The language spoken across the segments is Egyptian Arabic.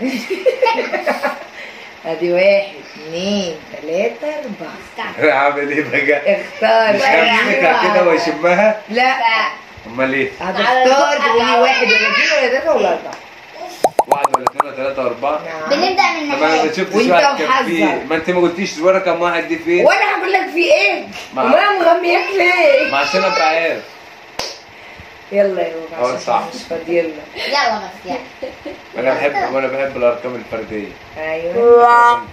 ادي واحد اثنين ثلاثة أربعة استنى عامل ايه بقى؟ اختار مش أي همسكها كده واحد. واشمها لا امال ايه؟ هتختار تقولي واحد ولا اثنين ولا ثلاثة ولا أربعة واحد ولا اثنين ولا ثلاثة وأربعة نعم بنبدا من طب انا ما النهايه شفتش وانت واحد كان وحظك. فيه ما انت ما قلتيش ورا كم واحد دي فين؟ وانا هقول لك في ايه؟ ما- وما انا مغمياك ليه؟ ما عشان ابقى عارف يلا يا بابا هو عشان صح. مش فاضيين لك يلا بس يلا انا بحب وانا بحب الارقام الفرديه ايوه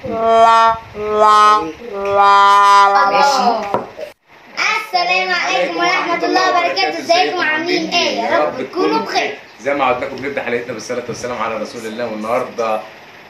الله السلام عليكم ورحمة الله وبركاته ازيكم عاملين ايه يا رب تكونوا بخير زي ما عودناكم بنبدا حلقتنا بالصلاه والسلام على رسول الله والنهارده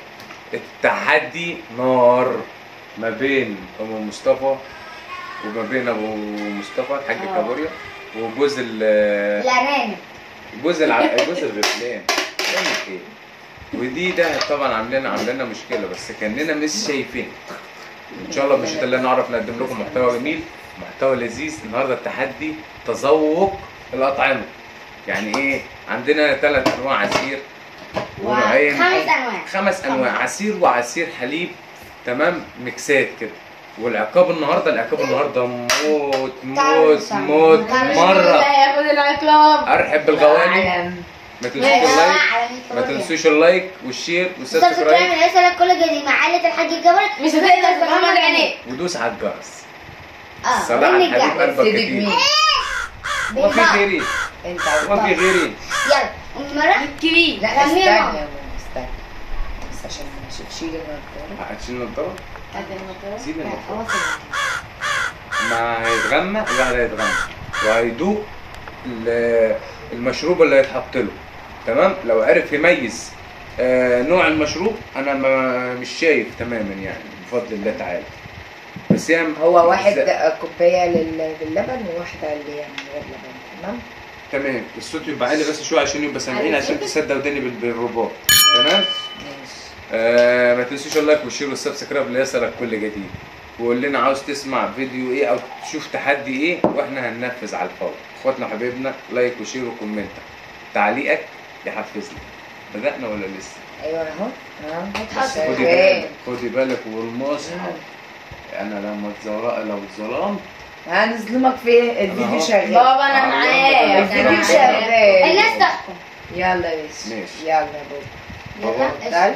التحدي نار ما بين ام مصطفى وما بين ابو مصطفى الحاج آه. كابوريا وجوز ال الارانب جوز الع... جوز الغفلان بيعمل ايه؟ ودي ده طبعا عاملين عاملين مشكله بس كاننا مش شايفين ان شاء الله مش اللي نعرف نقدم لكم محتوى جميل محتوى لذيذ النهارده التحدي تذوق الاطعمه يعني ايه عندنا ثلاث انواع عصير ونوعين خمس انواع خمس انواع عصير وعصير حليب تمام ميكسات كده والعقاب النهارده العقاب النهارده موت موت موت مره هياخد العقاب ارحب بالغواني علم ما تنسوش اللايك ما تنسوش اللايك والشير والسبسكرايب سبسكرايب رسالة كل جديد مع عائلة الحاج الجبل مش هتقدر تغمض عينيك ودوس على الجرس اه صلاح بنرجع. الحبيب قلبك سيدك كتير مين؟ وما في غيري انت وما في غيري يلا مرة كبير لا استنى غني يا يا ماما استنى بس عشان ما اشوفش النضاره هتشيل النضاره ماما سيب لا، النضاره هو كده. ما هيتغمى الواحد هيتغمى وهيدوق ال- المشروب اللي هيتحط له تمام لو عرف يميز آه، نوع المشروب انا ما مش شايف تماما يعني بفضل الله تعالى بس يعني هو واحد ز- كوبايه لل- باللبن وواحده اللي هي من غير لبن تمام تمام الصوت يبقى عالي بس شويه عشان يبقى سامعين عشان تصدق وداني بال- بالرباط تمام ماشي آه ما تنسوش اللايك والشير والسبسكرايب ليصلك كل جديد وقول لنا عاوز تسمع فيديو ايه او تشوف تحدي ايه واحنا هننفذ على الفور اخواتنا وحبايبنا لايك وشير وكومنت تعليقك يحفزنا بدأنا ولا لسه؟ ايوه اهو اهو هتحط. خدي شغال. بالك خدي بالك والمصحف انا لما اتظلم لو اتظلمت هنظلمك في الفيديو أهو. شغال بابا انا الله معايا يبارك الفيديو فيك. شغال الناس تحكم يلا يا باشا ماشي. يلا يا بابا يلا تعال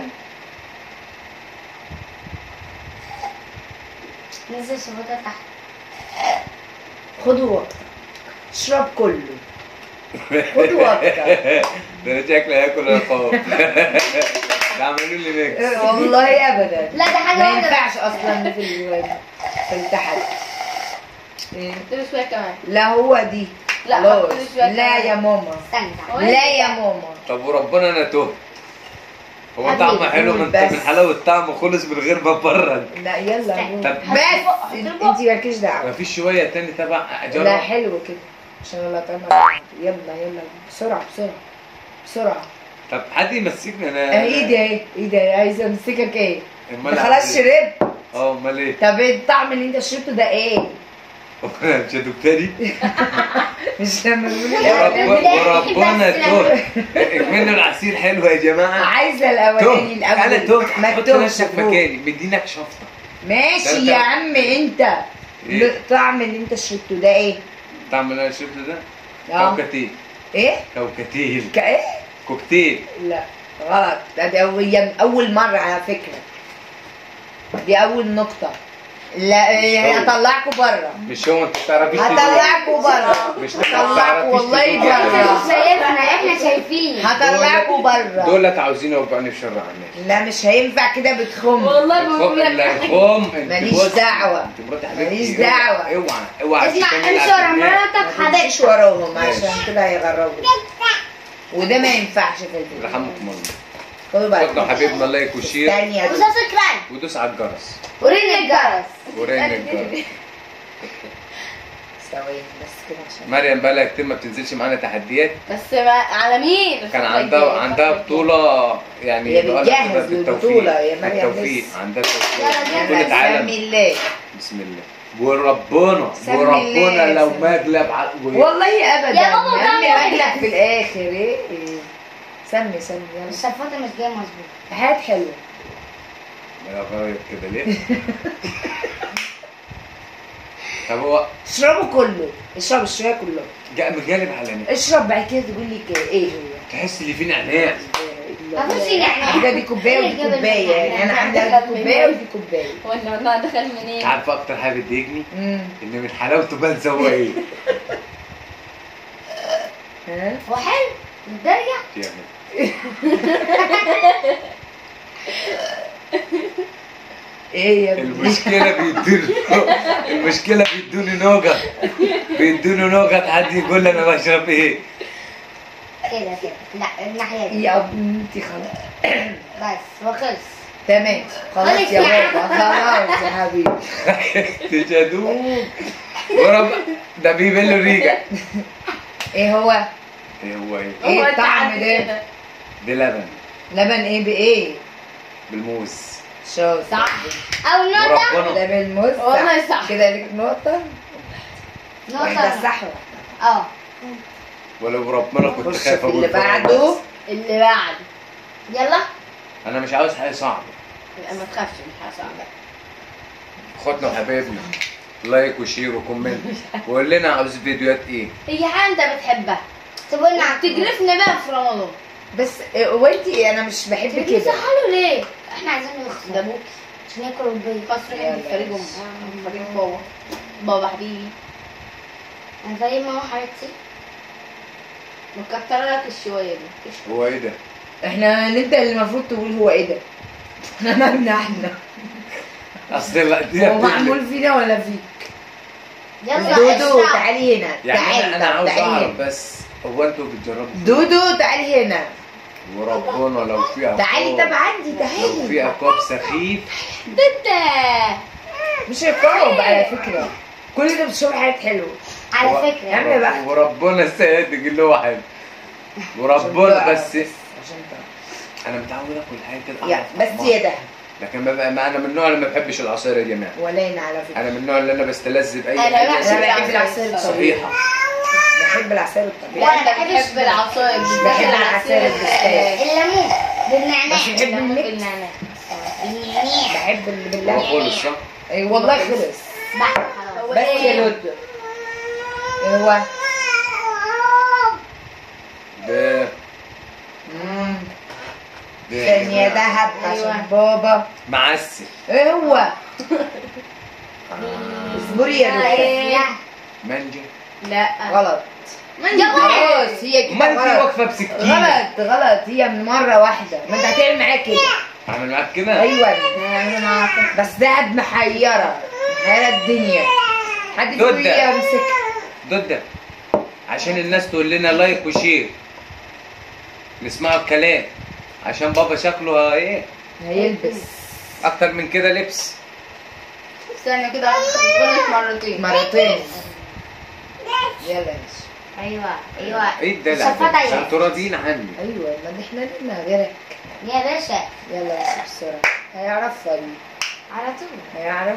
نزل شفطة تحت خدوا وقتك اشرب كله خدوا وقتك ده انا شكلي هاكل الخوف ده عملوا لي ميكس والله ابدا لا ده حاجة ما واحدة ينفعش اصلا في ال- في التحدي إيه؟ حط له شويه كمان لا هو دي لا، خلاص. حط له شوية لا كمان. يا ماما استنى تعالى. لا يا ماما طب وربنا انا تهت هو حبيبي، طعمه حلو ما انت بس. من حلاوه طعمه خلص من غير ما تبرد لا يلا يا ماما. طب بس انت مالكيش دعوه مفيش شويه تاني تبع لا جرب حلو كده عشان الله تعالى يلا يلا بسرعه بسرعه بسرعه طب حد يمسكني انا اهي ايدي اهي ايدي اهي عايزه امسكك ايه امال انت خلاص عايز إيه؟ شربت اه امال ايه؟ طب الطعم اللي انت شربته ده ايه مش هتبتدي مش لما بيقولوا ورب- الأولاني. وربنا تهت منه العصير حلو يا جماعه عايزه الاولاني تهت انا الاول تهت ما حط تهتش نفسك فوق. مكاني مدينك شفطه ده ماشي انت- يا عم انت إيه؟ الطعم اللي انت شربته ده ايه تعمل اللي انا شفته ده اه كوكتيل ايه كوكتيل ك- ايه كوكتيل لا غلط ده دي اول اول مره على فكره دي اول نقطه لا إيه، هو. هطلعكم بره مش هو انت تعرفيش تدوق. هطلعكم بره مش هطلعكم تعرفيش والله تدوق. انت بره مش شايفنا احنا شايفين هطلعكم بره دولت عاوزين يوجعوني في شر عنك لا مش هينفع كده بتخم والله بقول لك لا يخوم انت ماليش بص- دعوة. انت مرات حبيبتي ماليش اوعى- دعوة. اوعى اوعى اسمع تشتمي امشي ورا الأبناء. مراتك ما تمشيش حضرتك وراهم ماشي. عشان كده هيغربوا وده ما ينفعش في الفيديو رحمكم الله خدوا خدنا بالكم حبيبنا لايك وشير تاني يا دول. وسبسكرايب ودوس على الجرس ورن الجرس ورن الجرس ثواني بس كده عشان مريم بقى لها كتير ما بتنزلش معانا تحديات بس ما على مين كان الفترة عندها الجاية، عندها الفترة بطولة يعني هي بقولها كده بتجهز بالتوفيق. للبطولة يا مريم بالتوفيق لسه. عندها توفيق يلا بطولة يلا عالم سمي الله بسم الله وربنا سمي وربنا الله، لو سمي. ما اغلب ع- و- والله ابدا يا بابا عم طعمه اقول لك واحد. في الاخر ايه إيه. سمي سمي يلا الشفاطة مش جاية مظبوط حاجات حلوه ما غير كده ليه؟ طب هو اشربه كله اشرب الشويه كله جا- مجالب على نفسه اشرب بعد كده تقول لي ك- ايه هو تحس ان في نعناع مفيش نعناع. ده دي كوبايه ودي إيه الجبل كوبايه يعني انا نعناع؟ عامله دي كوبايه ودي كوبايه والنعناع دخل منين؟ عارف اكتر حاجه بتضايقني امم ان من حلاوته بنسى هو ايه ها هو حلو للدرجة يعني ايه يا ابني المشكله بيدوني المشكله بيدوني نوجه بيدوني نوجه حد يقول لي انا بشرب ايه كده كده لا الناحية دي يا بنتي خلاص بس وخلص تمام خلاص خلاص يا يا بابا خلاص يا حبيبي تجدوب ورب ده بيبل ريجا ايه هو ايه هو ايه ايه هو الطعم تعب ده كده. ده لبن لبن ايه بايه بالموز شوف صح أو نقطة وربنا لبن موز والله صح. كده ليك نقطة واحدة نقطة صح اه ولو ربنا كنت خش خايف في اقول اللي فرق بعده بس. اللي بعد يلا انا مش عاوز حاجه صعبه لا ما تخافش مش هصعب اخواتنا وحبايبنا لايك وشير وكومنت وقول لنا عاوز فيديوهات ايه هي حاجه انت بتحبها تقولنا على تجرفنا بقى في رمضان بس إيه، هو انتي انا مش بحب كده بتزعلوا ليه؟ احنا عايزين ده نخسر ابوك عشان ناكل البيض خسر يلا. فريق ام فريق بابا بابا حبيبي انا فريق ماما حبيبتي مكتر لك الشويه دي هو ايه ده احنا انت اللي المفروض تقول هو ايه ده احنا مالنا احنا اصل لا دي هو بتقلب. معمول فينا ولا فيك يلا دودو اشرب. تعالي هنا يعني تعالي انا, أنا عاوز تعالي اعرف هنا بس هو انتوا بتجربوا دودو تعالي هنا وربنا لو في عقاب تعالي طب عندي لو في تعالي عقاب سخيف انت مش عقاب على فكرة كل ده بتشرب حاجات حلوة على هو- فكرة يا عم بقى. وربنا السيد اللي هو حلو وربنا عشان بس تعرف عشان تعرف. انا متعود اكل حاجه كده يا أعرف بس طعمها. يا ده لكن ما ما انا من النوع اللي ما بحبش العصاير يا جماعه ولا انا على فكرة انا من النوع اللي انا بستلذ باي أنا حاجه بعشق انا بحب صحيحة. العصير الطبيعي صحيحه بحب العصير الطبيعي لا انت بتحب العصاير بحب العصاير بالستاك الليمون بالنعناع بس بحب الليمون الميكس بالنعناع بالنعناع بحب اللي هو بالله خلص صح؟ اي والله خلص بقى خلاص بس يا لود ايه هو ده مم. ده يا ثانية جماعة. دهب أيوة. عشان بابا معسل ايه هو اصبري يا لود لا مانجا لا غلط يا خلاص هي كده ما انت غلط واقفه بسكينه غلط غلط هي من مرة واحدة ما انت هتعمل معايا كده عامل معاك كده ايوه بس دهب محيرة محيرة الدنيا حد دودة. فيكم يمسك ضد عشان الناس تقول لنا لايك وشير نسمعوا الكلام عشان بابا شكله ايه هيلبس اكتر من كده لبس استنى كده غلط مرتين مرتين يلا يا باشا ايوه ايوه ايه الدلع الشفاطة ده يا انتوا راضيين عني ايوه ما احنا لنا غيرك يا باشا يلا بس بسرعة هيعرفها دي على طول هيعرف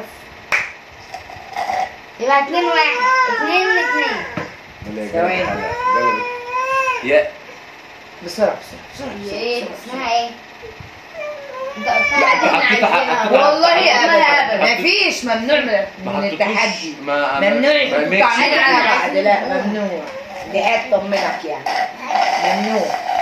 يبقى اتنين واحد اتنين اتنين ولا يا ثواني. جدع، ده- ده- يا بسرعة بسرعة بسرعة ايه اسمها ايه؟ انت لا، قلتها انتوا احنا حطيتوا عايزينها. حق- والله اسمها ابدا ما فيش ممنوع من, ما من حطيتوش- التحدي ما ممنوع ما يكونوا ميكس طعمين على كده. بعض لا ممنوع دي حاجة تطمنك يعني ممنوع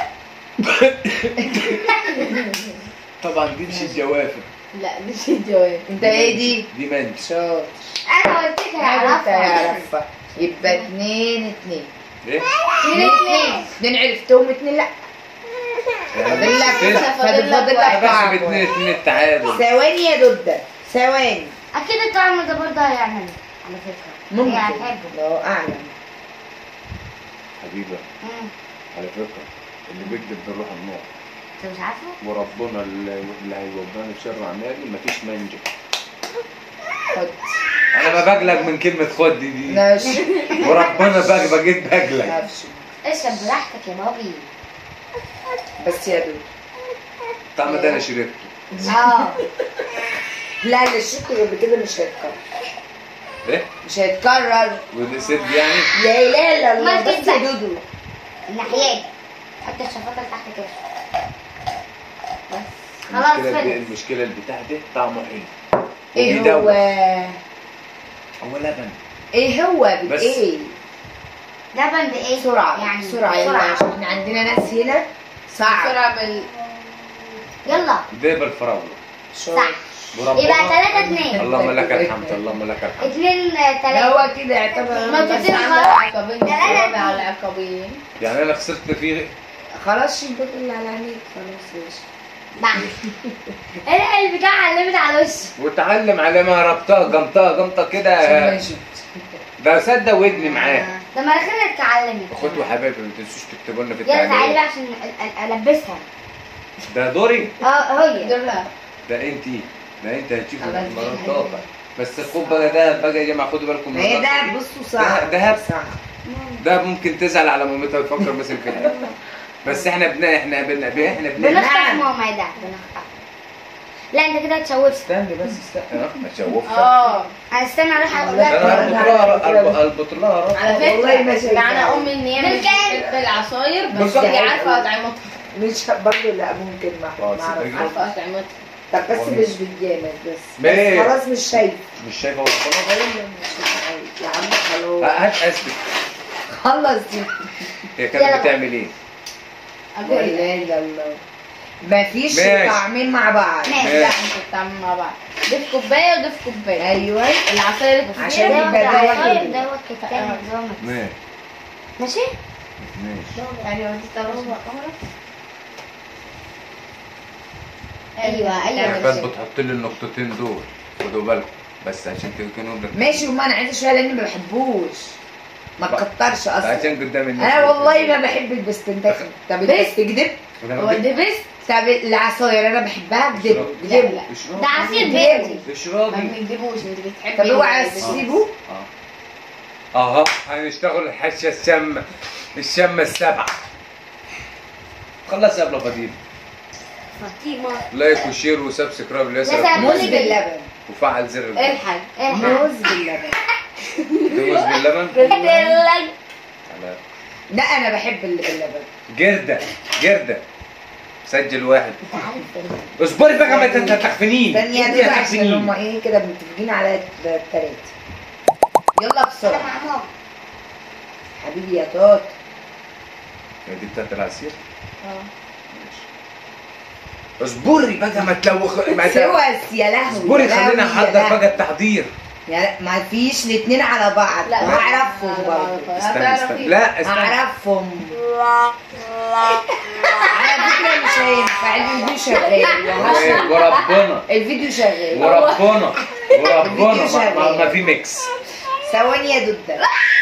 طبعا دي مش الجوافه لا مش الجواب انت ايه دي؟ دي مانجا شاطر انا قلت لك انت هعرفها يعرفها يبقى اتنين اتنين ايه اتنين اتنين اتنين عرفتهم اتنين لا فاضل لك كده. فاضل فاضل لك انا بحسب طعم اتنين اتنين التعادل ثواني يا دودة ثواني اكيد الطعم ده برضه هيعمل على فكره ممكن هي هتحبه لو اعلم حبيبه مم. على فكره اللي بيكذب بيروح النار انت مش عارفه؟ وربنا اللي اللي هيوضعني في شر اعمالي مفيش مانجا خد انا ما بجلج من كلمه خد دي دي لا ش- وربنا بج بجيت بجلج نفسه. اشرب براحتك يا بابي بس يا دودة الطعم ده انا شربته اه لا اللي شربته قبل كده مش هيتكرر ايه مش هيتكرر وده سد يعني لا اله الا الله ما بس تبدأ. يا دودو الناحية دي حط الشفاطة اللي تحت كده بس خلاص المشكله دي خلص المشكله البتاع ده طعمه حلو ايه وبيدوب. هو هو لبن ايه هو بس. بايه لبن بايه؟ بسرعة يعني بسرعة يلا عشان احنا عندنا ناس هنا صعب بسرعة بال يلا ده بالفراوله صح وربنا- يبقى تلاتة اتنين اللهم لك الحمد اللهم لك الحمد اتنين آه، لا تلاتة هو كده يعتبر ما بس تدير عامل خلاص. عقبين لا، لا، بسرعة على العقبين يعني انا خسرت فيه خلاص شيل اللي على عينيك خلاص ماشي بعد ايه البتاع علمت على وشي وتعلم على ما ربطها جمطها جمطه كده ماشي ده صدق ودني معاه ده مناخيرك اتعلمت اخواتي وحبايبي ما تنسوش تكتبوا لنا في يلا تعالي بقى التعليقات عشان ال- ال- البسها ده دوري اه هي دورها ده انتي ده انت هتشوفي خلاص. مرات طاقه بس خد بقى ده بقى يا جماعه خدوا بالكم من ما هي النقطة ده دي. بصوا صعب ده- دهب. صعب ده ممكن تزعل على مامتها وتفكر مثلا كده بس احنا بنا احنا بنا احنا بنا بنخطف نعم. ماما ده بنخطف لا انت كده اتشوفت استني بس استني اه اشوفها اه انا استنى اروح اقول انا لك اربط لها اربط لها على فكرة والله ما شايفة. معنى امي ان هي مش بالكامل. بتحب العصاير بس بالظبط. هي عارفة اطعمتها مش برضه لا ممكن ما خلاص، ما اعرف يبقى عارفة اطعمتها طب بس والله. مش بالجامد بس ليه؟ بس خلاص مش شايف مش شايفه ولا خلاص والله مش شايف. يا عم خلاص هات اثبت خلص دي هي كانت يلا. بتعمل ايه؟ لا اقول لك اله الا الله مفيش ماشي. طعمين مع بعض ماشي. لا انتوا بتعملوا مع بعض ده في كوباية وده في كوباية ايوه العصاير اللي في عشان كوباية يبقى ده العصاير واحد. دوت كتاب نظامك ماشي ماشي ماشي يعني ما تستغربوا أيوة، أيوة. بس بتحط لي النقطتين دول خدوا بالكم بس عشان كده كانوا ماشي وما انا عايزه شويه لاني ما بحبوش ما بقى. تكترش اصلا عشان قدام الناس انا والله ما بحب البستنتات طب انت بس. تكذب هو ده بس طب العصاير انا بحبها اشرب. كذب كذب لا. اشربي ده عصير بيتي. بيتي ما اشربي بنجيبوش انت بتحبي طب اوعى ال- تسيبه اه اها هنشتغل الحشه الشامه الشامه السبعه خلص يا ابله فضيل فاطمه لايك وشير وسبسكرايب لا، لياسر لا، موز الكويس. باللبن وفعل زر الجرس. الحاج الحق موز باللبن موز باللبن قلت لك على- لا انا بحب اللي باللبن جردة جردة سجل واحد انت عارف اصبري بقى ما انت تخفنين ثانية انت دول عشان تخفنين هما ايه كده متفقين على التلاتة يلا انا بسرعة مع ماما حبيبي يا توت دي بتاعت العصير اه اصبري بقى ما تلوخ ما ت- سوس يا لهوي اصبري يا خلينا لهوي، يا نحضر لهوي. بقى التحضير يا لا ما فيش الاتنين على بعض لا، هعرفهم لا، برضه لا، استنى هتعرفي. استنى لا استنى هعرفهم على فكرة مش هينفع الفيديو شغال و- وربنا الفيديو شغال وربنا وربنا ما- ما- ما شغال. في ميكس ثواني يا دودة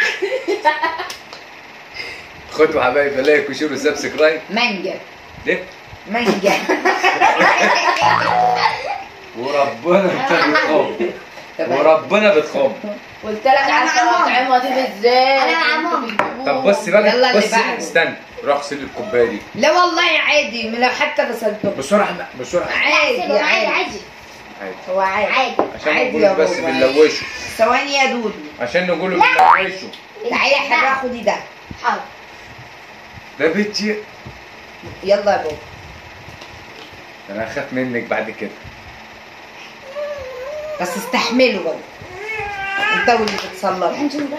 خدوا حبايبي لايك وشير وسبسكرايب مانجا ليه؟ مانجا وربنا انت بتخم وربنا بتخم قلت لك أنا عارفه مع ماما. الاطعمه دي ازاي أنا مع ماما. طب بصي يلا بقى اللي بصي بعده. استنى روح اغسلي الكوبايه دي لا والله عادي لو حتى غسلته بسرعه بقى بسرعه عادي عادي عادي عادي عادي عادي هو عادي عادي عشان ما عادي نقولش يا بس بابا. بنلوشه ثواني يا دودو عشان نقوله بنلوشه تعالي يا حبيبي خدي ده حاضر ده بنتي يلا يا بابا انا هخاف منك بعد كده بس استحملوا بقى انت واللي بتصلب هنشوف بقى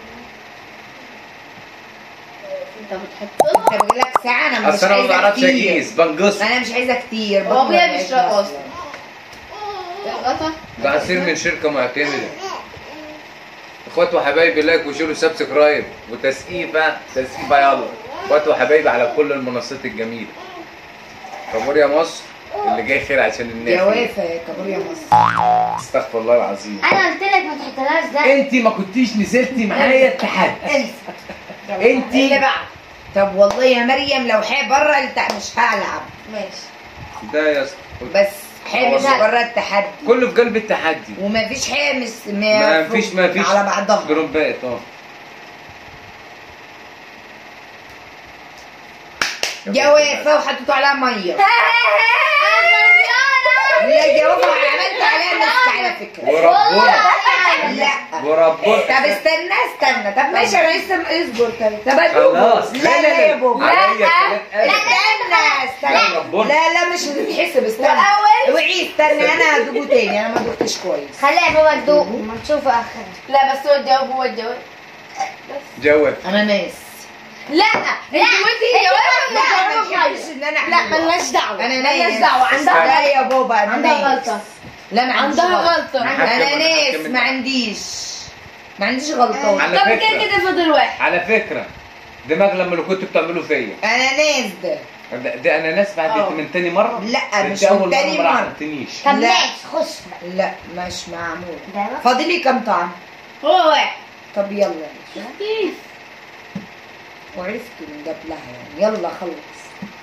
انت بتحط انت بقول لك ساعه انا مش اصل انا ما عايزه بعرفش كتير اقيس بنقص انا مش عايزه كتير هو بطني أبويا ما بيشرب بقاش أصلا. الغطا ده عصير من شركه معتمده اخوات وحبايبي لايك وشير وسبسكرايب وتسقيفه تسقيفه يلا اخوات وحبايبي على كل المنصات الجميله كابور يا مصر اللي جاي خير عشان الناس جوافه يا كابور يا مصر استغفر الله العظيم انا قلت لك ما تحطلهاش ده انت ما كنتيش نزلتي معايا التحدي انت اللي بعد طب والله يا مريم لو حي بره الت- مش هلعب ماشي ده يا اسطى بس حامس والله. بره التحدي كله في قلب التحدي ومفيش حامس ما فيش ما فيش على بعضها جروبات اه جوافه وحطيته عليها ميه لا جوافه عملت عليها مسك على فكره وربنا لا وربنا طب استنى استنى طب ماشي انا لسه اصبر طيب طب ادوق خلاص لا لا يا بابا عليا لا الكلام استنى استنى لا ربنا. لا لا مش هتتحسب استنى والأول؟ وعي استنى انا هدوقه تاني انا ما دقتش كويس خليها بابا تدوق ما نشوف اخرها لا بس هو الجواب هو الجواب جواب انا ناس لا انت قلتي جواب لا ولا ما جواب تحبش ان انا لا أحلف. ملناش دعوة انا ملناش ناس دعوة عندها لا يا بابا انا عندها ناس. غلطة لا ما عنديش عندها غلطة غلطة انا ناس حكم ما عنديش ما عنديش غلطات على طب كده فكرة. كده فاضل واحد على فكره دماغ لما اللي كنتوا بتعملوا فيا انا ناس ده ده, ده انا ناس بعد اه. من تاني مره لا، انت مش اول من تاني مره ما مرة. عرفتنيش طب لا. ماشي خش بقى لا مش معمول ده بقى. فاضل لي كام طعم هو واحد طب يلا كيف وعرفت من قبلها يعني يلا خلص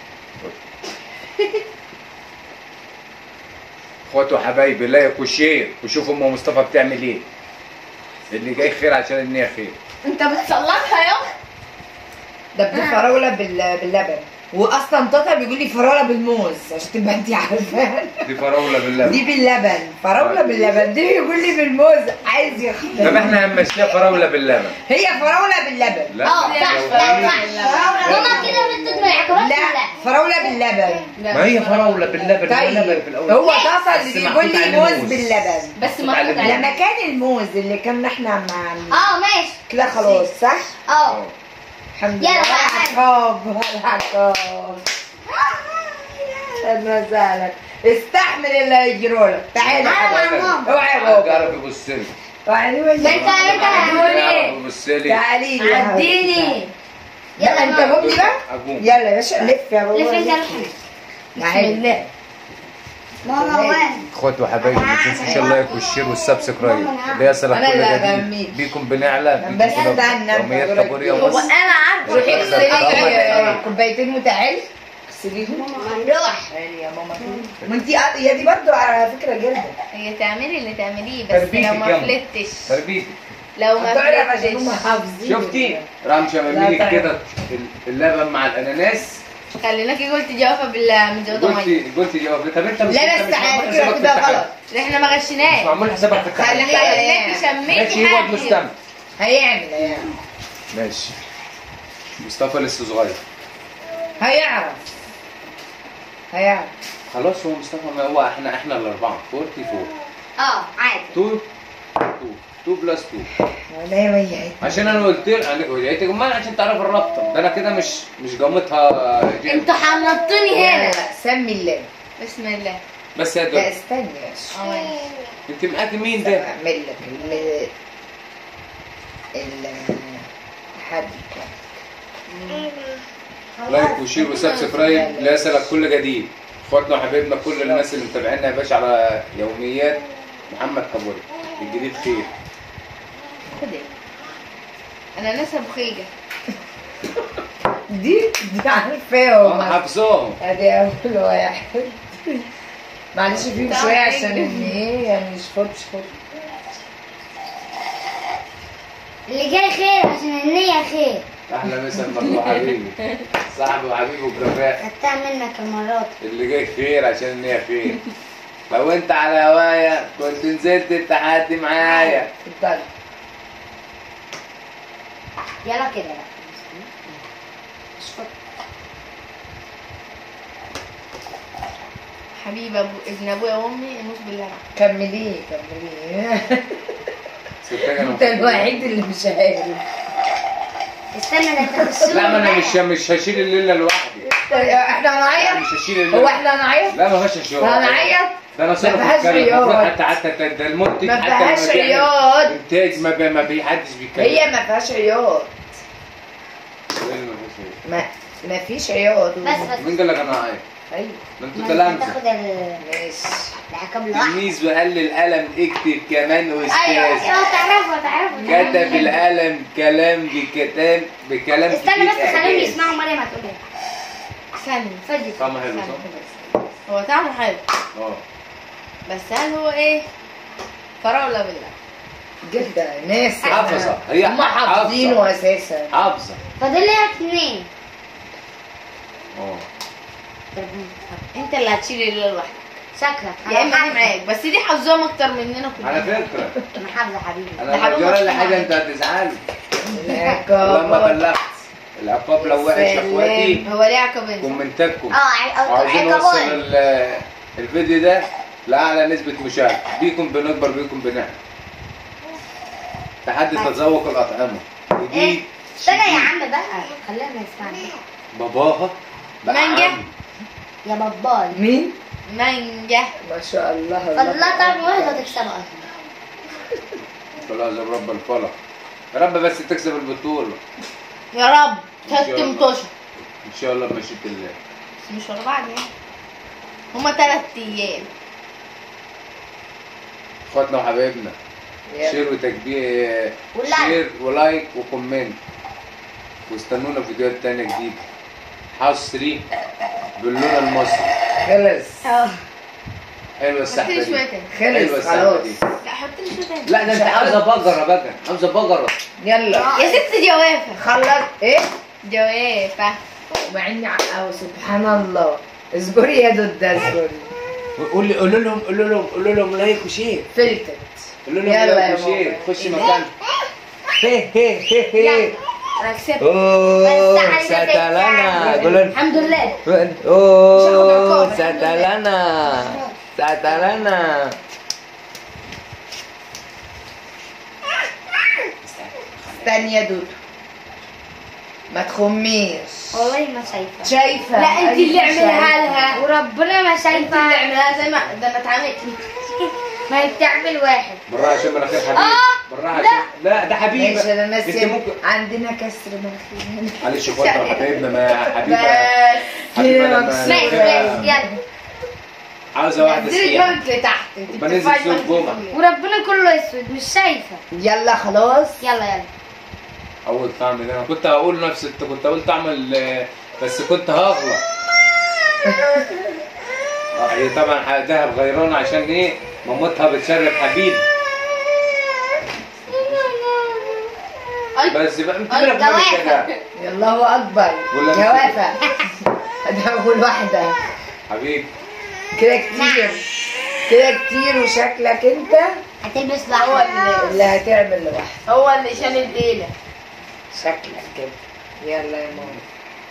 اخواتي وحبايبي لايك وشير وشوفوا ام مصطفى بتعمل ايه اللي جاي خير عشان النية خير انت بتصلحها يا ده بدي فراوله بال... باللبن واصلا طاطا بيقول لي فراوله بالموز عشان تبقى انت عارفه دي فراوله باللبن دي باللبن فراوله باللبن دي بيقول لي بالموز عايز طب يختار احنا هنمشيها فراوله باللبن هي فراوله باللبن لا اه ما صح تجاوبنيش. صح ماما كده بتدمر العقارات لا فراوله باللبن ما هي فراوله باللبن طيب اللبن في الاول هو طاطا اللي بس بيقول محطوط لي عليه موز موز. باللبن بس ما على حطيت البلد. لما كان الموز اللي كان احنا مع اه ماشي كده خلاص صح اه الحمد يلا لله بقى. عقاب عقاب اهلا وسهلا استحمل اللي هيجرولك تعالى يا تعالى حبيبي. مع ماما. اوعى يا بابا جرب يبص لي تعالي ما انت انت هتقول ايه يبص لي تعالي لي يا حبيبي. عديني لا يلا انت ماما. قومي بقى اقوم يلا يا باشا لف يا بابا لف انت لف. لف تعالي الله ماما وين اخواتي وحبايبي ما تنسوش اللايك والشير والسبسكرايب اللي يصلك أنا كل لا جديد بميل. بيكم بنعلى بس بيكم استنى، يوميات أنت كابوريا قلت هو ومصر انا عارفه روحي طبعاً. اغسلي طبعاً. كوبايتين وتعالي اغسليهم نروح تعالي يا ماما ما انت هي دي برضو على فكره جلده هي تعملي اللي تعمليه بس تربيتك لو ما يلا. فلتش تربيتي لو ما هتعرف عشان هم فلتش حافظين شفتي رامشة لا مميلك طيب. كده اللبن مع الاناناس خليناكي قلت جوافه بالمزوده ميه قلتي قلتي جواب طب انت مش لا انت بس مش على معمول فكره حسابك في كده التحدي. غلط احنا ما مش غشناش معمول حسابك في التحدي خلي- خليناكي ماشي شميتي يقعد حاجه مستمع هيعمل هيعمل ماشي مصطفى لسه صغير هيعرف هيعرف خلاص هو مصطفى ما هو احنا احنا الاربعه 44 اه عادي 2 2 2 بلس 2 ولا هي عشان انا قلت له انا قلت امال عشان تعرف الرابطه ده انا كده مش مش جامتها جيم. انتوا حنطوني هنا سمي الله بسم الله بس يا لا دول استني يا شيخ. أوي. انت معاك مين ده؟ اعمل لك ال ال حد لايك وشير وسبسكرايب ليصلك كل جديد اخواتنا وحبايبنا كل الناس اللي متابعينا يا باشا على يوميات محمد كابوري الجديد خير خد ايه انا ناس ابو خيجه دي دي عارفاهم انا حافظهم ادي اول واحد معلش فيهم بتاع شويه إيه؟ عشان ان ايه يعني مش فوت مش فوت اللي جاي خير عشان النية خير احلى مسا مطلوب حبيبي صاحبي وحبيبي وبرفاق خدتها منك المرات اللي جاي خير عشان النية خير لو انت على هوايا كنت نزلت التحدي معايا اتفضل يلا كده بقى مش فاضي. حبيب ابو ابن ابويا وامي يموت بالله كمليه كمليه صدقني انا انت الوحيد اللي مش عارف استنى ده انت بتصور لا ما انا بقى. مش مش هشيل الليله لوحدي احنا لا هنعيط مش هشيل هو الليله احنا هنعيط لا ما فيهاش شغل هنعيط ده انا صرف ما فيهاش الكلام المفروض عياط. حتى حتى ده المنتج ما حتى فيهاش لما بيعمل عياط. انتاج ما بي ما بيحدش بيتكلم هي ما فيهاش عياط إيه اللي ما فيهاش عياط؟ ما ما فيش عياط بس بس مين قال لك انا عايز؟ ايوه ده انتوا ما انت تلامذه تاخد ال- ماشي العقاب لوحده تلميذ وقال لي القلم اكتب كمان ايوه استاذ ايوه تعرفوا تعرفوا كتب القلم كلام بكتاب بكلام استنى كتير بس خليهم إعجاز. يسمعوا مريم هتقول ايه ثانية فجأة طعمه حلو صح؟ هو طعمه حلو اه بس هل هو ايه فراولة بالله جدا ناس حافظة. هي هم حافظينه اساسا حافظه فاضل لي اتنين اه انت اللي هتشيل الليلة لوحدك شكلك يا اما دي معاك بس دي حظهم اكتر مننا على كلنا فكره انا حافظه حبيبي انا لو حبيبي جرى لي مش حاجه معاك. انت هتزعلي لما العقاب بلغت العقاب لو وحش يا اخواتي هو ليه عقبين كومنتاتكم اه ع- وعايزين نوصل عقابات ال- الفيديو ده لاعلى نسبه مشاهده بيكم بنكبر بيكم بنعمل تحدي تذوق الاطعمه ودي ايه استنى يا عم بقى خلينا نسمع باباها بقى مانجا. عم. يا باباي مين؟ مانجا ما شاء الله فالله طعم واحد هتكسبه اصلا خلاص يا رب الفلق يا رب بس تكسب البطوله يا رب إن شاء تلات الله. مطوشة ان شاء الله بمشيئه الله بس مش ورا بعض يعني هما تلات ايام اخواتنا وحبايبنا يلا. شير وتكبير ولايك. شير ولايك وكومنت واستنونا في فيديوهات تانية جديدة حصري باللون المصري خلص اه حلوة حط السحبة لي دي شوية تاني حلوة خلص السحبة خلاص دي لا حط لي شوية تاني لا ده انت عاوزة بقرة بقى عاوزة بقرة يلا يا ست جوافة خلص ايه؟ جوافة مع اني عقاوة سبحان الله اصبري يا دودة اصبري قول لي قول لهم قول لهم قول لهم لايك وشير فلتت قول لهم يلا لايك يا وشير ماما. خش مكان هي هي هي هي انا كسبت اوه بس عليك ساتلانا تتعب. قول لهم الحمد لله اوه عقاب. ساتلانا ساتلانا استني يا دودو ما تخميش والله ما شايفه شايفة لا انت اللي أيوة اعملها شايفة. لها وربنا ما انت اللي شايفه اعملها زي ما ده انا اتعاملت ما هي بتعمل واحد بالراحة عشان مناخير حبيبي آه، بالراحة لا. عشان لا ده حبيبي ماشي انا انت ناسي ممكن عندنا كسر مناخير معلش اخواتنا وحبايبنا ما حبيبه بس حبيبه كده لما مكسورة. ماشي ماشي يلا عاوزه واحده نزلي سيئه جنبك لتحت انت بنزل بترفعي سوق دماغك جمعة. لفوق. وربنا كله اسود مش شايفه يلا خلاص يلا يلا اول طعم ده انا كنت هقول نفس انت كنت هقول طعم ال- بس كنت هغلط اه هي طبعا دهب غيرانه عشان ايه مامتها بتشرب حبيب أي. بس بقى انت أي، كده بتعمل جوافة. كده يلا هو اكبر ولا جوافة ده اول واحدة حبيب كده كتير كده كتير وشكلك انت هتلبس هو لحظه اللي اللي هتعمل لوحدك هو اللي شال الليله شكلك كده يلا يا ماما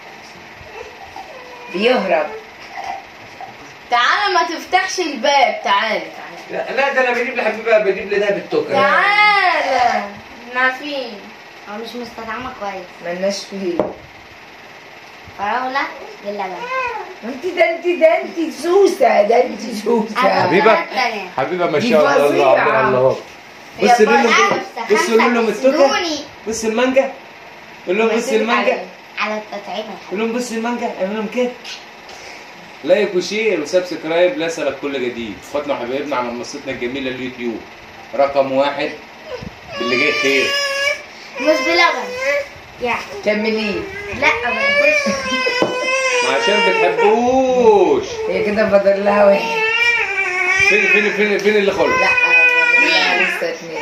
بيهرب تعالى ما تفتحش الباب تعالى تعالى لا, لا ده انا بجيب لحبيبها بجيب لي دهب التوكر تعالى احنا عارفين هو مش مستطعمه كويس ملناش فيه فراوله باللبن انت ده انت ده انت سوسة ده انت سوسة حبيبة. التانية. حبيبه ما دي شاء الله الله فظيعة. الله الله هي بص بقى لهم خمسة، بص لهم خمسة التوكر تسدوني بص المانجا قول لهم بص المانجا على التطعيمة قول لهم بص المانجا اعمل لهم كده لايك وشير وسبسكرايب ليصلك كل جديد اخواتنا وحبايبنا على منصتنا الجميله اليوتيوب رقم واحد باللي جاي خير مش بلبن يعني كمليه لا ما بحبش ما عشان بتحبوش هي كده فاضل لها واحد فين فين فين فين اللي خلص لا فاضل لها لسه اتنين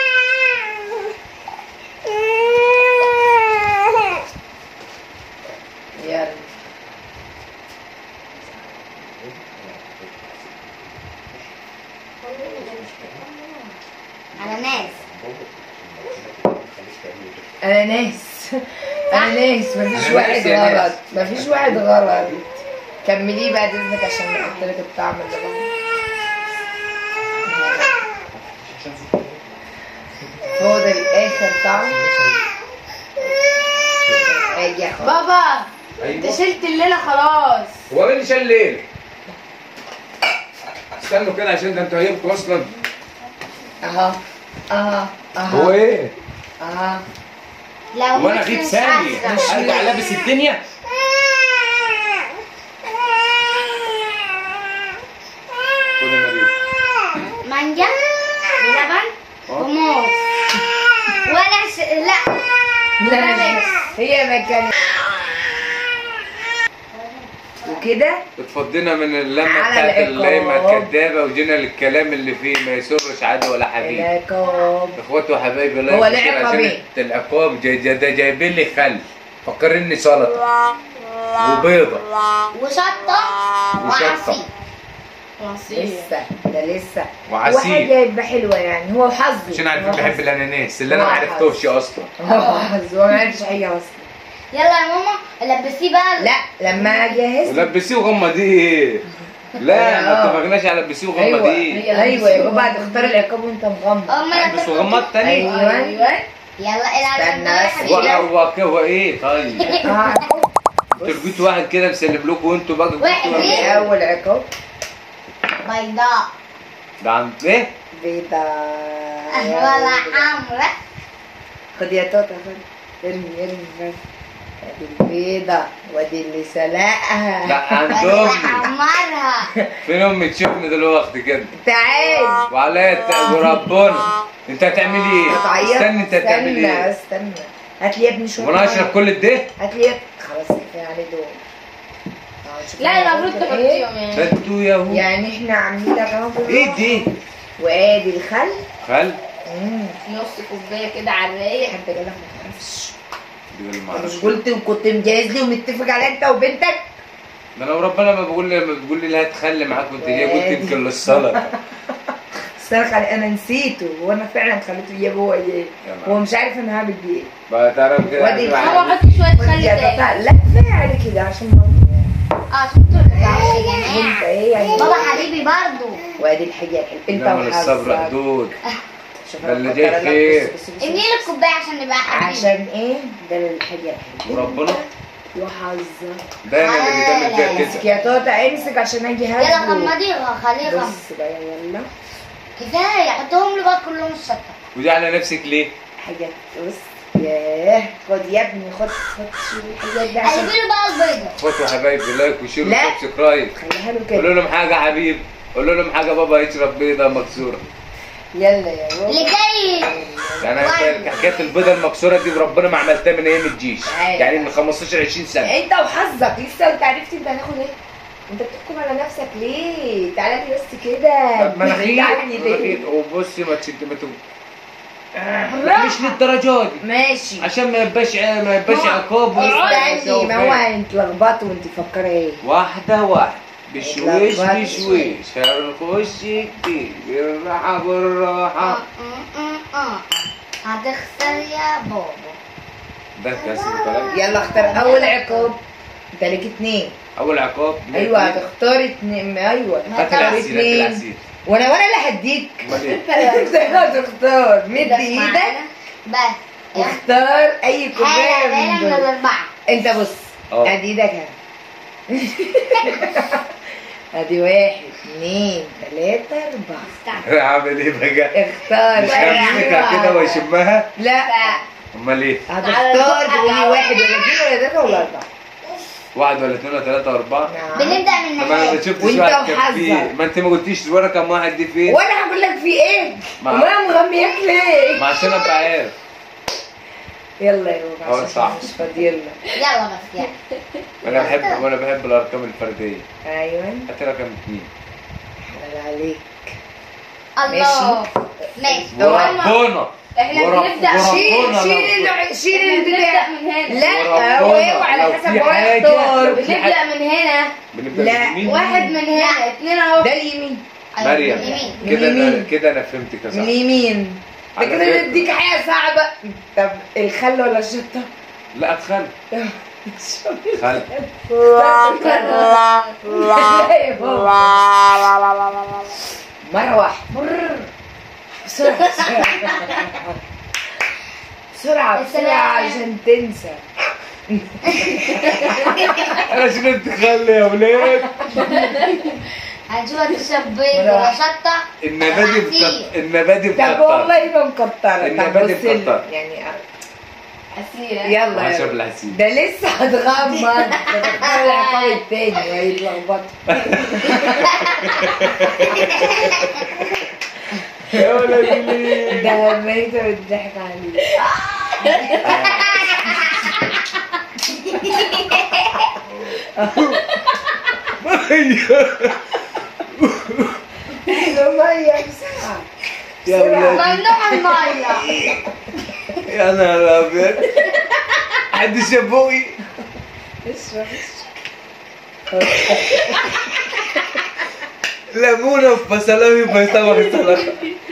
يلا على ناس انا ناس انا ناس مفيش أنا واحد ناس يا ناس. غلط مفيش واحد غلط كمليه بعد اذنك عشان نحط لك الطعم اللي بره فاضل اخر طعم اجي يا اخويا بابا انت ايوه شلت الليله خلاص هو مين اللي شال الليل؟ استنوا كده عشان ده انتوا هيبقوا اصلا اها اها اها هو ايه؟ اها لو وانا مش غيب مش ثاني أحسن. ارجع لابس الدنيا خد يا مريم مانجا بلبن اه. وموز ولا ش... لا لا هي مكان وكده اتفضينا من اللمه على بتاعت العقاب. الليمه الكدابه وجينا للكلام اللي فيه ما يسرش عدو ولا حبيب العقاب اخواتي وحبايبي الله هو يكفيك ليه عشان عقابين؟ العقاب جاي جاي- ده جايبين لي خل فكرني سلطه وبيضه وشطة وشطة. وعصير مصير لسه ده لسه وعسيل. وحاجه يبقى حلوه يعني هو حظه عشان عارف هو بحب حظه. الاناناس اللي انا ما هو عرفتوش اصلا هو حظه هو ما عرفش حاجه اصلا يلا يا ماما لبسيه بقى لا لما اجهز ولبسيه وغمض ايه لا ما آه. اتفقناش على لبسيه وغمض ايوه ايه ايوه يبقى بعد اختار العقاب وانت مغمض اه ما بس وغمض تاني ايوه يلا العب استنى يا بس. حبيبي هو هو هو ايه طيب اه انتوا لقيتوا واحد كده مسلم لكم وانتوا بقى جبتوا واحد واحد. ايه؟ اول عقاب بيضاء ده عند ايه؟ بيضاء ولا حمرا خد يا توتا خد ارمي ارمي بس ادي البيضة وادي اللي سلقها لا عند ولا امي حمرها فين امي تشوفني دلوقتي كده تعال وعليا الت- وربنا انت هتعملي ايه؟ هتعيط استني انت هتعملي استنى ايه؟ استنى هات لي يا ابني شوية وانا اشرب مية. كل ده؟ هات لي يا- خلاص كفاية عليه دول تعال شوف لا أنا المفروض قلت إيه. تحطيهم يعني انتوا يا هو يعني احنا عاملين لك اهو ايه دي؟ وادي الخل خل امم نص كوبايه كده على الرايق حد قالك ما تخافش دي اللي ما مش اعرفش قلت وكنت مجهز لي ومتفق على انت وبنتك ده انا وربنا ما بقول لي لما بتقول لي لا تخلي معاك كنت جاي قلت يمكن للصلاه الصراحة انا نسيته وانا فعلا خليته يجيب هو ايه هو مش عارف انا هعمل بيه ايه بقى تعرف كده وادي هتبقى هو عادي. حط شويه خل ودي يا تاني تتا- لا كفايه عليه كده عشان مامتي يعني. اه شفتوا يا انت جماعه ايه يعني بابا حبيبي برضو وادي الحاجه الحلوه انت انما الصبر وحظك حدود شوف ده أنا اللي بفكر جاي لك، خير. بص- بص- بص- اديني لي الكوبايه عشان نبقى حبيبي عشان ايه ده الحاجه الحلوه وربنا وحظك دايما اللي بتعمل فيها امسك كده يا توتا امسك عشان اجي يلا هاخده خمضيها خليها خمض بص بقى يلا كفايه حطهم لي بقى كلهم الشطه ودي على نفسك ليه؟ حاجات بص ياه خد يا ابني خد خد شيل الحاجات دي عشان قلبي له بقى البيضه خدوا حبايبي لايك وشيروا لا. وسبسكرايب خليها له قولوا كده لهم حاجه حبيب قولوا لهم حاجه بابا يشرب بيضه مكسوره يلا يا بابا اللي جاي يعني أنا حكايه البيضه المكسوره دي وربنا ما عملتها من ايام الجيش أيوة. يعني من 15 20 سنه انت وحظك لسه انت عرفت انت هناخد ايه انت بتحكم على نفسك ليه تعالى لي بس كده طب ما انا بعيد عني ليه؟ خير وبصي ما تشد ما تقول لا مش للدرجه دي ماشي عشان ما يبقاش ما يبقاش عقاب استني ما هو هتلخبطوا وانت فكرة ايه واحده واحده بشويش اتلخبطت بشويش هنخش كتير بالراحه بالراحه هتخسر يا بابا ده كاس الكلام يلا اختار اول عقاب انت ليك اتنين اول عقاب ليه ايوه اتنين؟ هتختار اتنين ايوه هات هتختار العسير هات اتنين العسير وانا وانا اللي هديك امال ايه؟ انت هتختار مد ايدك بس واختار اي كوبايه حاجه من من دول الاربعه انت بص اه. ادي ايدك اهي ادي واحد اتنين تلاتة اربعة عامل ايه بقى؟ اختار مش أي همسكها كده واحدة. واشمها لا امال ايه؟ هتختار تقول لي واحد ولا اتنين ولا تلاتة ولا أربعة واحد ولا اثنين ولا ثلاثة ولا أربعة؟ نعم بنبدا من طب أنا ما النهايه شفتش وأنت واحد كان وحظك. فيه ما أنت ما قلتيش ورا كم واحد دي فين؟ وأنا هقول لك في إيه؟ ما- وما أنا مغمياك ليه؟ ما عشان أبقى عارف يلا يا بابا هو عشان صح. مش فاضيين يلا بس يعني أنا بحب وأنا بحب الأرقام الفردية أيوه هات رقم اثنين حلال عليك الله ماشي وربنا احنا ورب- بنبدا ورب- شيل ربنا شيل لو- الع- شيل بنبدا البتاع من هنا لا وربنا هو إيه وعلى لو حسب في هو حاجة- يختار لو في بنبدا من هنا بنبدأ لا. باليمين واحد من هنا اتنين اهو ده اليمين مريم اليمين. كده أنا اليمين. كده أنا فهمتك يا من صاحبي اليمين ده على كده فكرة. نديك حاجة صعبة طب الخل ولا الشطة؟ لا أدخل خل لا يا بابا مرة واحدة برر. بسرعة بسرعة بسرعة بسرعة عشان تنسى أنا شربت خل يا ولاد هنشوف هتشرب بيض ولا شطه النبادي عسير. مكتر النبادي طب مكتر والله ما مكترة طب النبات بص لي. مكتر. يعني عسير يلا هشرب يلا. العسير ده لسه هتغمض ده هتختار العقاب التاني وهيتلخبط يا ولادي ليه؟ ده ميت والضحك عليه مية بسرعة يا ولادي ممنوع الميه يا نهار ابيض حد شافوقي اشرب ليمونه في بصلاوي في طبق السلطه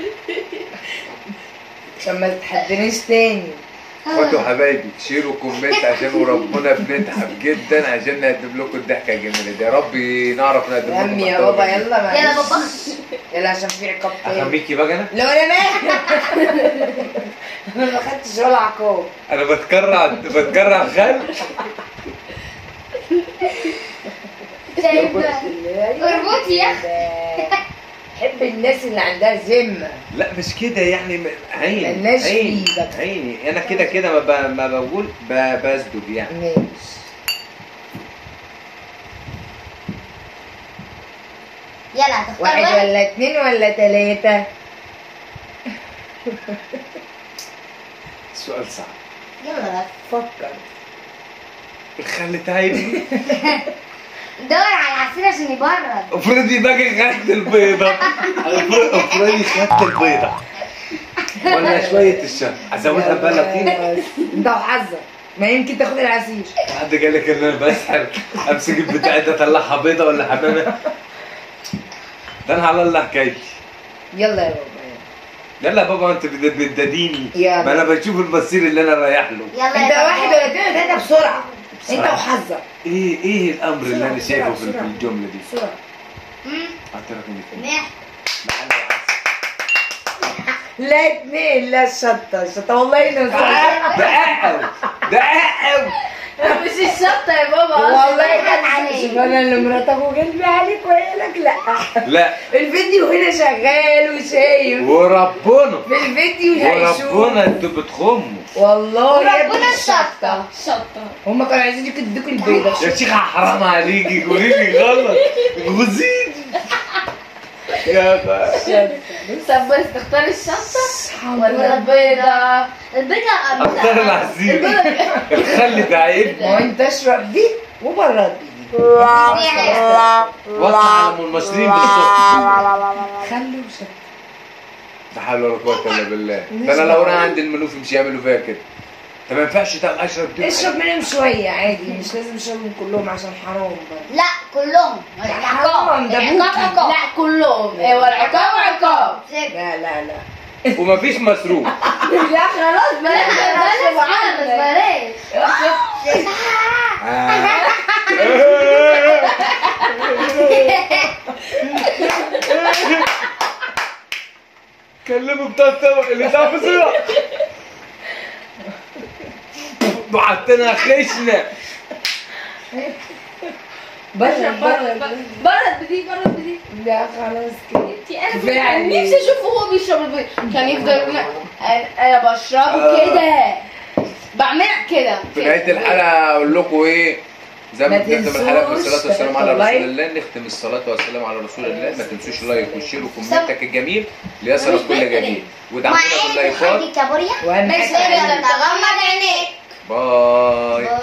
عشان ما تتحدنيش تاني اخواتي وحبايبي شيروا كومنت عشان وربنا بنتعب جدا عشان نقدم لكم الضحكه الجميله دي يا رب نعرف نقدم يا لكم عمي يا محتوى بابا جميل. يلا معلش يلا بابا يلا عشان في عقاب تاني اغميكي بقى انا لو انا مالي انا ما خدتش ولا عقاب انا بتكرع بتكرع خل شايف اربطي يا حب الناس اللي عندها ذمه لا مش كده يعني م- عيني ملناش عيني فيه بقى. عيني انا كده كده ما, ب... ما بقول ب... بسدد يعني ماشي يلا هتختار واحد واحد ولا اتنين ولا تلاتة سؤال صعب يلا بس فكر الخل تعبني دور على العصير عشان يبرد افرضي باجي خدت البيضة افرض- افرضي خدت البيضة ولا شوية الشط ازودها بقى طينة انت وحظك ما يمكن تاخد العصير حد قال لك ان انا بسحر امسك البتاع ده اطلعها بيضة ولا حمامة ده انا على الله حكايتي يلا يا بابا يلا. يلا يا بابا انت بت- بتداديني يلا. ما انا بشوف المصير اللي انا رايح له يلا انت يا واحد بابا. ولا اتنين ولا تلاتة بسرعة انت بسرعة. وحظك ايه ايه الامر اللي انا بسرعة، شايفه في بسرعة. في الجملة دي بسرعة مم. اعترف اني فين نح. لا اتنين لا الشطة الشطة والله انه صح. ده اقل ده اقل مش الشطه يا بابا والله أصلاً كان عليك. شوف انا اللي مرات ابو قلبي عليك وهي لك لا لا الفيديو هنا شغال وشايف وربنا في الفيديو هيشوف وربنا انتوا بتخموا والله يا ابني وربنا الشطة الشطة شطه هما كانوا عايزين يدوك البيضة يا شيخة حرام عليكي قولي لي غلط غزيني يا بقى طب بس تختار الشطه ولا ولا البيضه البيضة اختار العزيز الخل ده عيب ما هو انت اشرب دي وبرد دي وطلع على المصريين بالصبح خلي وشطة لا حول ولا قوة الا بالله ده انا لو راح عند المنوفي مش يعملوا فيها كده طب ما ينفعش طب اشرب دي اشرب منهم شوية عادي مش لازم اشربهم كلهم عشان حرام برضه لا كلهم حرام، ده العقاب بوكي. عقاب لا كلهم ايه والعقاب عقاب لا لا لا ومفيش مصروف لا خلاص بلاش بلاش بلاش خالص بلاش كلموا بتاع السمك اللي تعرف بسرعة بعتنا خشنة برد برد برد بدي برد بدي لا خلاص كده انتي انا كفاية عليك. نفسي اشوفه وهو بيشرب البيض كان يفضل يقول لك انا أنا بشربه كده بعمل كده في نهاية الحلقة أقول لكم إيه زي ما ما بنختم الحلقة تنسوش بالصلاة والسلام على تحطوا رسول لايك. الله نختم الصلاة والسلام على رسول الله ما تنسوش لايك وشير وكومنتك الجميل ليصلك كل جميل ودعمونا معايا باللايكات حاجة كابوريا واهم بس حاجة غمض عينيك باي